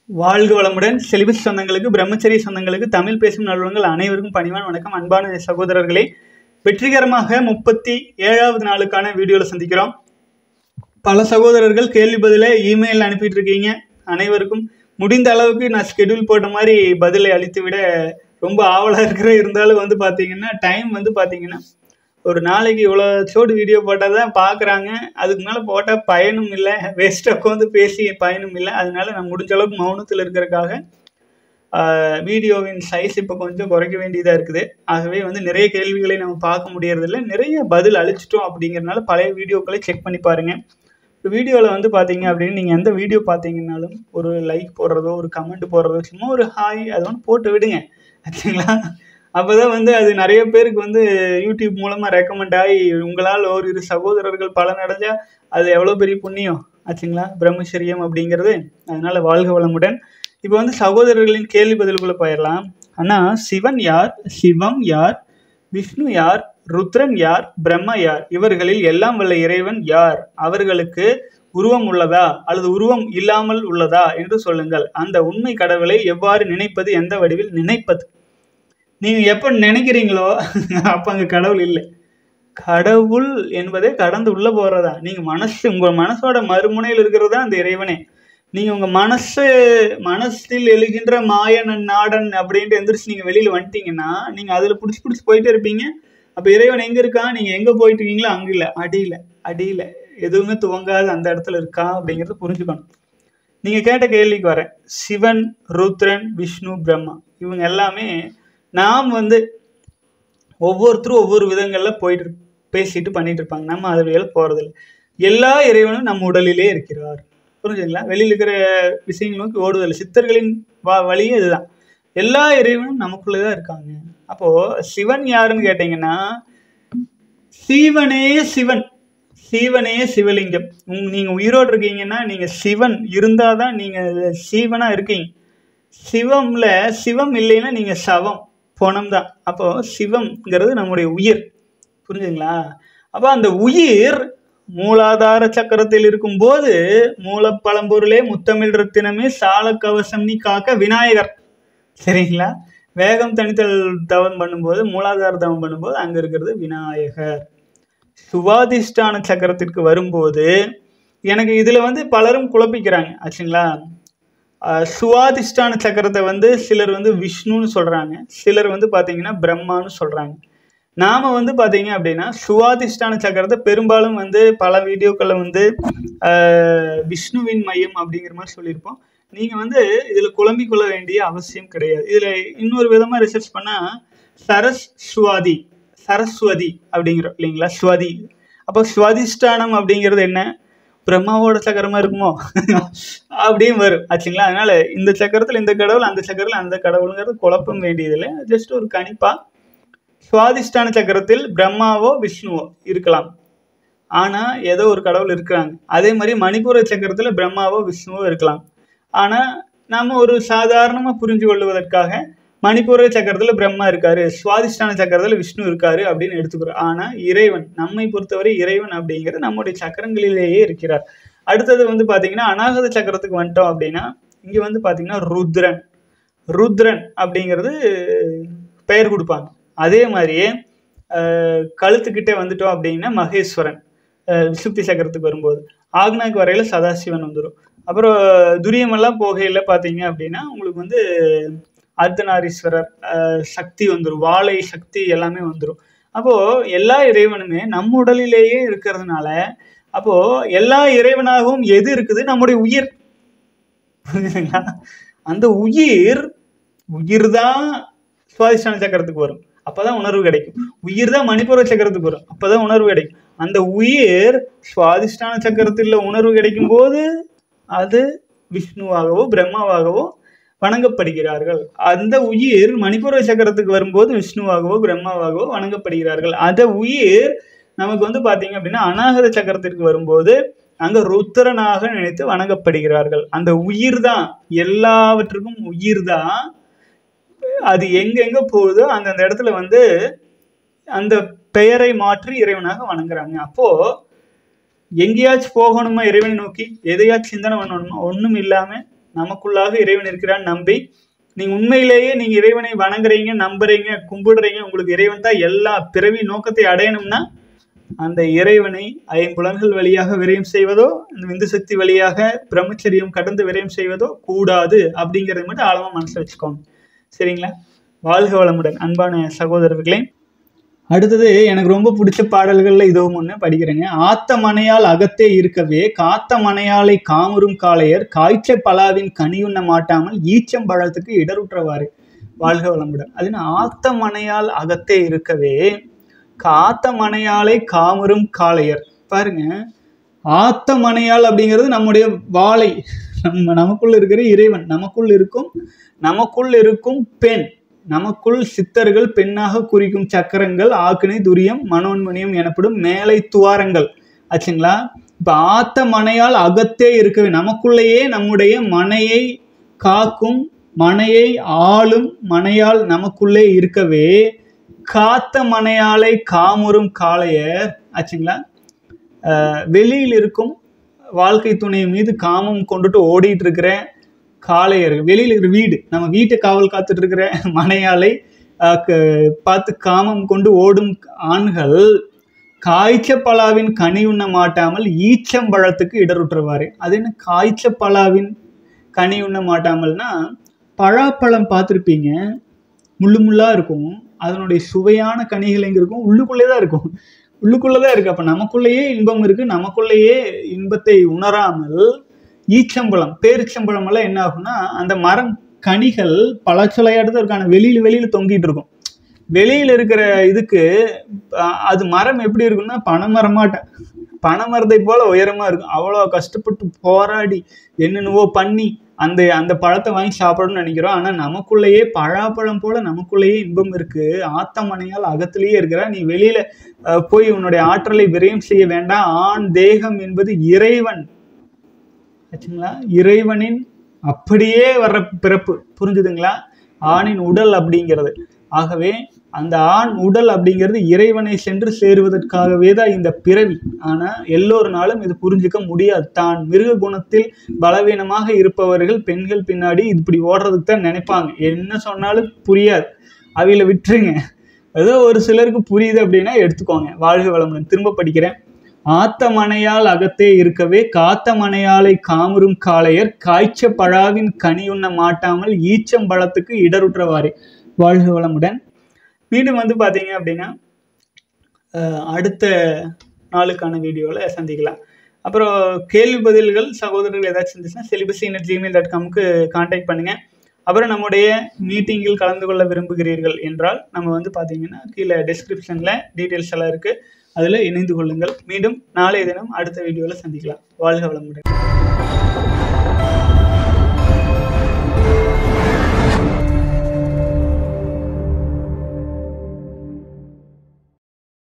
வாழ்க வளமுடன் செலிபஸ் சொந்தங்களுக்கு பிரம்மச்சரிய சொந்தங்களுக்கு தமிழ் பேசும் நல்லுறங்கள் அனைவருக்கும் பணிவான வணக்கம் அன்பான சகோதரர்களே வெற்றிகரமாக முப்பத்தி ஏழாவது நாளுக்கான வீடியோவில் சந்திக்கிறோம் பல சகோதரர்கள் கேள்வி பதிலை இமெயில் அனுப்பிட்டு இருக்கீங்க அனைவருக்கும் முடிந்த அளவுக்கு நான் ஸ்கெடியூல் போட்ட மாதிரி பதிலை அளித்து விட ரொம்ப ஆவலாக இருக்கிற இருந்தாலும் வந்து பார்த்தீங்கன்னா டைம் வந்து பார்த்தீங்கன்னா ஒரு நாளைக்கு இவ்வளோ சோடு வீடியோ போட்டால் தான் பார்க்குறாங்க அதுக்கு மேலே போட்டால் பயனும் இல்லை வேஸ்ட்டாக உட்காந்து பேசி பயனும் இல்லை அதனால நான் முடிஞ்ச அளவுக்கு மௌனத்தில் இருக்கிறதுக்காக வீடியோவின் சைஸ் இப்போ கொஞ்சம் குறைக்க வேண்டியதாக இருக்குது ஆகவே வந்து நிறைய கேள்விகளை நம்ம பார்க்க முடியறதில்ல நிறைய பதில் அழிச்சிட்டோம் அப்படிங்கிறனால பழைய வீடியோக்களை செக் பண்ணி பாருங்கள் வீடியோவில் வந்து பார்த்தீங்க அப்படின்னு நீங்கள் எந்த வீடியோ பார்த்தீங்கன்னாலும் ஒரு லைக் போடுறதோ ஒரு கமெண்ட் போடுறதோ சும்மா ஒரு ஹாய் அது ஒன்று போட்டு விடுங்க ஆச்சுங்களா அப்போ தான் வந்து அது நிறைய பேருக்கு வந்து யூடியூப் மூலமாக ரெக்கமெண்ட் ஆகி உங்களால் ஒரு இரு சகோதரர்கள் பலனடைஞ்சா அது எவ்வளோ பெரிய புண்ணியம் ஆச்சுங்களா பிரம்மச்சரியம் அப்படிங்கிறது அதனால் வாழ்க வளமுடன் இப்போ வந்து சகோதரர்களின் கேள்வி பதிலுக்குள்ளே போயிடலாம் ஆனால் சிவன் யார் சிவம் யார் விஷ்ணு யார் ருத்ரன் யார் பிரம்மா யார் இவர்களில் எல்லாம் வல்ல இறைவன் யார் அவர்களுக்கு உருவம் உள்ளதா அல்லது உருவம் இல்லாமல் உள்ளதா என்று சொல்லுங்கள் அந்த உண்மை கடவுளை எவ்வாறு நினைப்பது எந்த வடிவில் நினைப்பது நீங்க எப்ப நினைக்கிறீங்களோ அப்ப அங்க கடவுள் இல்லை கடவுள் என்பதே கடந்து உள்ள போறதா நீங்க மனசு உங்க மனசோட மறுமுனையில் இருக்கிறது தான் அந்த இறைவனே நீங்க உங்க மனசு மனசில் எழுகின்ற மாயன் நாடன் அப்படின்ட்டு எந்திரிச்சு நீங்க வெளியில வந்துட்டீங்கன்னா நீங்க அதுல பிடிச்சி பிடிச்சி போயிட்டே இருப்பீங்க அப்ப இறைவன் எங்க இருக்கான் நீங்க எங்க போயிட்டு இருக்கீங்களோ அங்க இல்ல அடியில அடியில எதுவுமே துவங்காத அந்த இடத்துல இருக்கா அப்படிங்கறத புரிஞ்சுக்கணும் நீங்க கேட்ட கேள்விக்கு வரேன் சிவன் ருத்ரன் விஷ்ணு பிரம்மா இவங்க எல்லாமே நாம் வந்து ஒவ்வொருத்தரும் ஒவ்வொரு விதங்கள்ல போயிட்டு பேசிட்டு பண்ணிட்டு இருப்பாங்க நம்ம அது வழியில போறதில்லை எல்லா இறைவனும் நம்ம உடலிலே இருக்கிறார் புரிஞ்சுங்களா வெளியில் இருக்கிற விஷயங்கள் நோக்கி ஓடுதல் சித்தர்களின் வா வழியே இதுதான் எல்லா இறைவனும் நமக்குள்ளதான் இருக்காங்க அப்போ சிவன் யாருன்னு கேட்டீங்கன்னா சீவனே சிவன் சீவனே சிவலிங்கம் உங் நீங்க உயிரோடு இருக்கீங்கன்னா நீங்க சிவன் இருந்தாதான் நீங்க சீவனா இருக்கீங்க சிவம்ல சிவம் இல்லைன்னா நீங்க சவம் பொணம் தான் அப்போ சிவம்ங்கிறது நம்முடைய உயிர் புரிஞ்சுங்களா அப்போ அந்த உயிர் மூலாதார சக்கரத்தில் இருக்கும்போது மூலப்பழம்பொருளே முத்தமிழ் ரத்தினமே சால கவசம் நீ காக்க விநாயகர் சரிங்களா வேகம் தனித்தல் தவம் பண்ணும்போது மூலாதார தவம் பண்ணும்போது அங்க இருக்கிறது விநாயகர் சுவாதிஷ்டான சக்கரத்திற்கு வரும்போது எனக்கு இதுல வந்து பலரும் குழப்பிக்கிறாங்க ஆச்சுங்களா சுவாதிஷ்டான சக்கரத்தை வந்து சிலர் வந்து விஷ்ணுன்னு சொல்றாங்க சிலர் வந்து பாத்தீங்கன்னா பிரம்மான்னு சொல்றாங்க நாம வந்து பாத்தீங்க அப்படின்னா சுவாதிஷ்டான சக்கரத்தை பெரும்பாலும் வந்து பல வீடியோக்களை வந்து விஷ்ணுவின் மையம் அப்படிங்கிற மாதிரி சொல்லியிருப்போம் நீங்க வந்து இதுல குழம்பிக் கொள்ள வேண்டிய அவசியம் கிடையாது இதுல இன்னொரு விதமா ரிசர்ச் பண்ணா சரஸ் சுவாதி சரஸ்வதி அப்படிங்கிறோம் இல்லைங்களா ஸ்வதி அப்போ ஸ்வதிஷ்டானம் அப்படிங்கிறது என்ன பிரம்மாவோட சக்கரமா இருக்குமோ அப்படியும் வரும் ஆச்சுங்களா அதனால இந்த சக்கரத்துல இந்த கடவுள் அந்த சக்கரத்துல அந்த கடவுளுங்கிறது குழப்பம் வேண்டியதில்லை ஜஸ்ட் ஒரு கணிப்பா சுவாதிஷ்டான சக்கரத்தில் பிரம்மாவோ விஷ்ணுவோ இருக்கலாம் ஆனா ஏதோ ஒரு கடவுள் இருக்கிறாங்க அதே மாதிரி மணிப்பூர சக்கரத்துல பிரம்மாவோ விஷ்ணுவோ இருக்கலாம் ஆனா நம்ம ஒரு சாதாரணமா புரிஞ்சு கொள்வதற்காக மணிப்பூர சக்கரத்துல பிரம்மா இருக்காரு சுவாதிஷ்டான சக்கரத்துல விஷ்ணு இருக்காரு அப்படின்னு எடுத்துக்கிறோம் ஆனா இறைவன் நம்மை பொறுத்தவரை இறைவன் அப்படிங்கிறது நம்முடைய சக்கரங்களிலேயே இருக்கிறார் அடுத்தது வந்து பாத்தீங்கன்னா அநாகத சக்கரத்துக்கு வந்துட்டோம் அப்படின்னா இங்க வந்து பாத்தீங்கன்னா ருத்ரன் ருத்ரன் அப்படிங்கிறது பெயர் கொடுப்பாங்க அதே மாதிரியே கழுத்துக்கிட்டே வந்துட்டோம் அப்படின்னா மகேஸ்வரன் விசுப்தி சக்கரத்துக்கு வரும்போது ஆக்னாக்கு வரையில சதாசிவன் வந்துடும் அப்புறம் துரியமெல்லாம் போகையில் பார்த்தீங்க அப்படின்னா உங்களுக்கு வந்து அர்த்தநாரீஸ்வரர் சக்தி வந்துடும் வாழை சக்தி எல்லாமே வந்துடும் அப்போ எல்லா இறைவனுமே நம்ம உடலிலேயே இருக்கிறதுனால அப்போ எல்லா இறைவனாகவும் எது இருக்குது நம்முடைய உயிர் புரியுதுங்களா அந்த உயிர் உயிர் தான் சுவாதிஷ்டான சக்கரத்துக்கு வரும் அப்பதான் உணர்வு கிடைக்கும் உயிர் தான் மணிப்பூர சக்கரத்துக்கு வரும் அப்பதான் உணர்வு கிடைக்கும் அந்த உயிர் சுவாதிஷ்டான சக்கரத்தில் உணர்வு கிடைக்கும் போது அது விஷ்ணுவாகவோ பிரம்மாவாகவோ வணங்கப்படுகிறார்கள் அந்த உயிர் மணிப்பூர சக்கரத்துக்கு வரும்போது விஷ்ணுவாகவோ பிரம்மாவாகவோ வணங்கப்படுகிறார்கள் அந்த உயிர் நமக்கு வந்து பாத்தீங்க அப்படின்னா அநாகத சக்கரத்திற்கு வரும்போது அங்க ருத்திரனாக நினைத்து வணங்கப்படுகிறார்கள் அந்த உயிர் தான் எல்லாவற்றுக்கும் உயிர் தான் அது எங்கெங்க போகுதோ அந்தந்த இடத்துல வந்து அந்த பெயரை மாற்றி இறைவனாக வணங்குறாங்க அப்போ எங்கேயாச்சும் போகணுமா இறைவனை நோக்கி எதையாச்சும் சிந்தனை பண்ணணுமா ஒன்றும் இல்லாம நமக்குள்ளாக இறைவன் இருக்கிறான் நம்பி நீங்க உண்மையிலேயே நீங்க இறைவனை வணங்குறீங்க நம்புறீங்க கும்பிடுறீங்க உங்களுக்கு இறைவன் தான் எல்லா பிறவி நோக்கத்தை அடையணும்னா அந்த இறைவனை ஐம்புலன்கள் வழியாக விரயம் செய்வதோ இந்த விந்து சக்தி வழியாக பிரம்மச்சரியம் கடந்து விரயம் செய்வதோ கூடாது அப்படிங்கறது மட்டும் ஆழமா மனசுல வச்சுக்கோங்க சரிங்களா வாழ்க வளமுடன் அன்பான சகோதரர்களே அடுத்தது எனக்கு ரொம்ப பிடிச்ச பாடல்கள்ல இதுவும் ஒண்ணு படிக்கிறேங்க ஆத்த மனையால் அகத்தே இருக்கவே காத்த மனையாலை காமரும் காளையர் காய்ச்ச பலாவின் கனியுண்ண மாட்டாமல் ஈச்சம்பழத்துக்கு இடருற்றவாறு வாழ்க வளமுடன் அது என்ன ஆத்த மனையால் அகத்தே இருக்கவே காத்த மனையாலை காமரும் காளையர் பாருங்க ஆத்த மனையால் அப்படிங்கிறது நம்முடைய வாளை நம்ம நமக்குள்ள இருக்கிற இறைவன் நமக்குள் இருக்கும் நமக்குள் இருக்கும் பெண் நமக்குள் சித்தர்கள் பெண்ணாக குறிக்கும் சக்கரங்கள் ஆக்கினை துரியம் மனோன்மணியம் எனப்படும் மேலை துவாரங்கள் ஆச்சுங்களா இப்ப ஆத்த மனையால் அகத்தே இருக்கவே நமக்குள்ளேயே நம்முடைய மனையை காக்கும் மனையை ஆளும் மனையால் நமக்குள்ளே இருக்கவே காத்த மனையாலை காமுறும் காளையர் ஆச்சுங்களா ஆஹ் வெளியில் இருக்கும் வாழ்க்கை துணை மீது காமம் கொண்டுட்டு ஓடிட்டு இருக்கிற காளையர் வெளியில் இருக்கிற வீடு நம்ம வீட்டை காவல் காத்துட்டு இருக்கிற மனையாலை ஆஹ் க- பார்த்து காமம் கொண்டு ஓடும் ஆண்கள் காய்ச்ச பலாவின் கனி உண்ண மாட்டாமல் ஈச்சம்பழத்துக்கு இடருற்றுவாரு அது என்ன காய்ச்ச பலாவின் கனி உண்ண மாட்டாமல்னா பழாப்பழம் பார்த்துருப்பீங்க முள்ளு முள்ளா இருக்கும் அதனுடைய சுவையான கனிகள் எங்க இருக்கும் உள்ளுக்குள்ளே தான் இருக்கும் உள்ளுக்குள்ளே தான் இருக்கு அப்ப நமக்குள்ளேயே இன்பம் இருக்கு நமக்குள்ளேயே இன்பத்தை உணராமல் ஈச்சம்பழம் பேரிச்சம்பழம் எல்லாம் என்ன ஆகும்னா அந்த மரம் கனிகள் பழச்சுளையாட்டு தான் இருக்கும் ஆனா வெளியில வெளியில தொங்கிட்டு இருக்கும் வெளியில இருக்கிற இதுக்கு அஹ், அது மரம் எப்படி இருக்கும்னா பனைமரமாட்ட பனைமரத்தை போல உயரமா இருக்கும் அவ்வளோ கஷ்டப்பட்டு போராடி என்னென்னவோ பண்ணி அந்த அந்த பழத்தை வாங்கி சாப்பிடணும்னு நினைக்கிறோம் ஆனா நமக்குள்ளேயே பழாப்பழம் போல நமக்குள்ளேயே இன்பம் இருக்கு ஆத்தமனையால் அகத்திலேயே இருக்கிற நீ வெளியில அஹ், போய் உன்னுடைய ஆற்றலை விரயம் செய்ய வேண்டாம் ஆண் தேகம் என்பது இறைவன் ஆச்சுங்களா இறைவனின் அப்படியே வர்ற பிறப்பு புரிஞ்சுதுங்களா ஆணின் உடல் அப்படிங்கிறது ஆகவே அந்த ஆண் உடல் அப்படிங்கிறது இறைவனை சென்று சேருவதற்காகவே தான் இந்த பிறவி ஆனா எல்லோருனாலும் இது புரிஞ்சுக்க முடியாது தான் மிருக குணத்தில் பலவீனமாக இருப்பவர்கள் பெண்கள் பின்னாடி இப்படி ஓடுறதுக்கு தான் நினைப்பாங்க என்ன சொன்னாலும் புரியாது அவையில விட்டுருங்க ஏதோ ஒரு சிலருக்கு புரியுது அப்படின்னா எடுத்துக்கோங்க வாழ்க வளமுடன் திரும்ப படிக்கிறேன் ஆத்த மனையால் அகத்தே இருக்கவே காத்த மனையாலை காமரும் காளையர் காய்ச்ச பழாவின் கனியுண்ண மாட்டாமல் ஈச்சம்பழத்துக்கு இடருற்றவாறு வாழ்க வளமுடன் மீண்டும் வந்து பார்த்தீங்க அப்படின்னா அஹ், அடுத்த நாளுக்கான வீடியோவில் சந்திக்கலாம் அப்புறம் கேள்வி பதில்கள் சகோதரர்கள் ஏதாச்சும் இருந்துச்சுன்னா செலிபஸி அட் ஜிமெயில் டாட் காம்க்கு கான்டாக்ட் பண்ணுங்கள் அப்புறம் நம்முடைய மீட்டிங்கில் கலந்து கொள்ள விரும்புகிறீர்கள் என்றால் நம்ம வந்து பார்த்தீங்கன்னா கீழே டிஸ்கிரிப்ஷனில் டீட்டெயில்ஸ் எல்லாம் இருக்குது அதில் இணைந்து கொள்ளுங்கள் மீண்டும் நாளைய தினம் அடுத்த வீடியோவில் சந்திக்கலாம் வாழ்க வளமுடன்